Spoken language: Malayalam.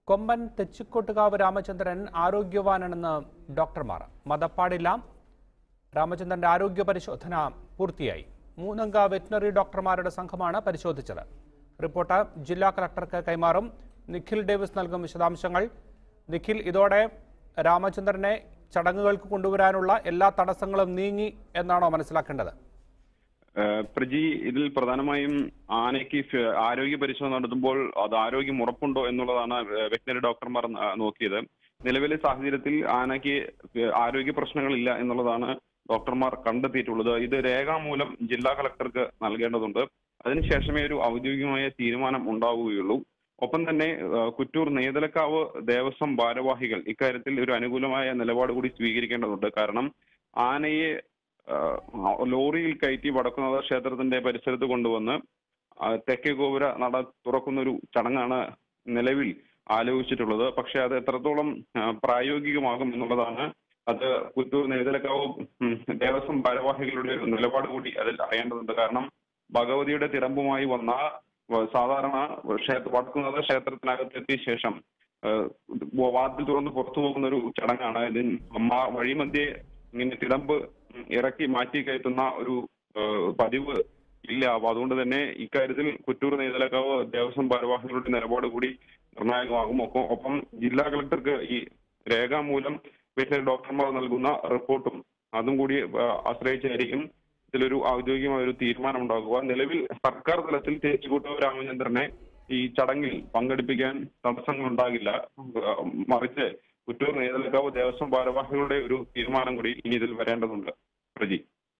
കൊമ്പൻ തെച്ചിക്കോട്ടുകാവ് രാമചന്ദ്രൻ ആരോഗ്യവാനാണെന്ന് ഡോക്ടർമാർ മതപ്പാടില്ല രാമചന്ദ്രന്റെ ആരോഗ്യ പരിശോധന പൂർത്തിയായി മൂന്നംഗ വെറ്റിനറി ഡോക്ടർമാരുടെ സംഘമാണ് പരിശോധിച്ചത് റിപ്പോർട്ട് ജില്ലാ കളക്ടർക്ക് കൈമാറും നിഖിൽ ഡേവിസ് നൽകും വിശദാംശങ്ങൾ നിഖിൽ ഇതോടെ രാമചന്ദ്രനെ ചടങ്ങുകൾക്ക് കൊണ്ടുവരാനുള്ള എല്ലാ തടസ്സങ്ങളും നീങ്ങി എന്നാണോ മനസ്സിലാക്കേണ്ടത് ഏഹ് പ്രജി ഇതിൽ പ്രധാനമായും ആനയ്ക്ക് ഫ- ആരോഗ്യ പരിശോധന നടത്തുമ്പോൾ അത് ആരോഗ്യം ഉറപ്പുണ്ടോ എന്നുള്ളതാണ് വെറ്റിനറി ഡോക്ടർമാർ ന- നോക്കിയത് നിലവിലെ സാഹചര്യത്തിൽ ആനയ്ക്ക് ആരോഗ്യ പ്രശ്നങ്ങളില്ല എന്നുള്ളതാണ് ഡോക്ടർമാർ കണ്ടെത്തിയിട്ടുള്ളത് ഇത് രേഖാമൂലം ജില്ലാ കളക്ടർക്ക് നൽകേണ്ടതുണ്ട് അതിനുശേഷമേ ഒരു ഔദ്യോഗികമായ തീരുമാനം ഉണ്ടാവുകയുള്ളൂ ഒപ്പം തന്നെ ഏഹ് കുറ്റൂർ നെയ്തലക്കാവ് ദേവസ്വം ഭാരവാഹികൾ ഇക്കാര്യത്തിൽ ഒരു അനുകൂലമായ നിലപാട് കൂടി സ്വീകരിക്കേണ്ടതുണ്ട് കാരണം ആനയെ ആഹ് ലോറിയിൽ കയറ്റി വടക്കുന്നാഥ ക്ഷേത്രത്തിന്റെ പരിസരത്ത് കൊണ്ടുവന്ന് ആ തെക്കേ ഗോപുര നട തുറക്കുന്ന ഒരു ചടങ്ങാണ് നിലവിൽ ആലോചിച്ചിട്ടുള്ളത് പക്ഷെ അത് എത്രത്തോളം ആ, പ്രായോഗികമാകും എന്നുള്ളതാണ് അത് പുത്തൂർ നെയ്തലക്കാവ് ഉം, ദേവസ്വം ഭാരവാഹികളുടെ ഒരു നിലപാട് കൂടി അതിൽ അറിയേണ്ടതുണ്ട് കാരണം ഭഗവതിയുടെ തിടമ്പുമായി വന്ന വ- സാധാരണ ക്ഷേത്ര വടക്കുന്നാഥ ക്ഷേത്രത്തിനകത്തെത്തിയ ശേഷം ഏഹ്, വാതിൽ തുറന്ന് പുറത്തു പോകുന്ന ഒരു ചടങ്ങാണ് ഇതിന് മ- വഴിമധ്യേ ഇങ്ങനെ തിടമ്പ് ഇറക്കി മാറ്റി കയറ്റുന്ന ഒരു ഏഹ്, പതിവ് ഇല്ല അപ്പൊ അതുകൊണ്ട് തന്നെ ഇക്കാര്യത്തിൽ കുറ്റൂർ നെയ്തലക്കാവ് ദേവസ്വം ഭാരവാഹികളുടെ നിലപാട് കൂടി നിർണായകമാകും ഒപ്പം ഒപ്പം ജില്ലാ കളക്ടർക്ക് ഈ രേഖാമൂലം വെറ്റിനറി ഡോക്ടർമാർ നൽകുന്ന റിപ്പോർട്ടും അതും കൂടി ഏഹ്, ആശ്രയിച്ചായിരിക്കും ഇതിലൊരു ഔദ്യോഗികമായ ഒരു തീരുമാനം ഉണ്ടാകുക നിലവിൽ സർക്കാർ തലത്തിൽ തേച്ചുകൂട്ട രാമചന്ദ്രനെ ഈ ചടങ്ങിൽ പങ്കെടുപ്പിക്കാൻ തടസ്സങ്ങൾ ഉണ്ടാകില്ല ഏഹ്, മറിച്ച് കുറ്റൂർ നെയ്തലക്കാവ് ദേവസ്വം ഭാരവാഹികളുടെ ഒരു തീരുമാനം കൂടി ഇനി ഇതിൽ വരേണ്ടതുണ്ട് പ്രജി